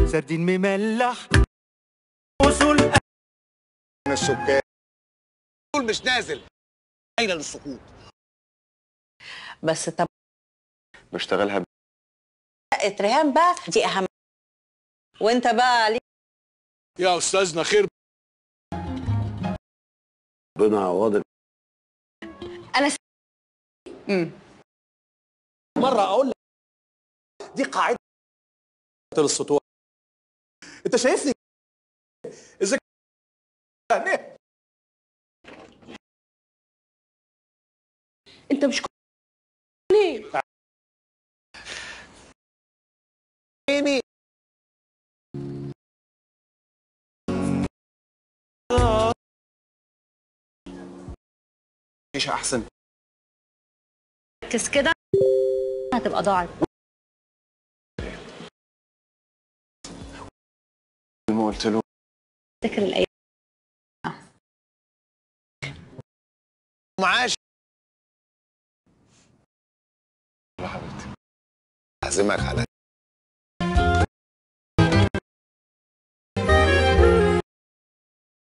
سردين مملح وصول من السكان دول مش نازل اين للسقوط بس طب بشتغلها ريهام بقى دي اهم وانت بقى ليك يا استاذنا خير ربنا يعوضك انا س... امم مره اقول لك دي قاعده السطوع انت شايفني اذا كان انت مش كو- ليه ميمي ايش احسن ركز كده هتبقى ضاعت ما قلت له افتكر الايام معاش يا حبيبتي اعزمك على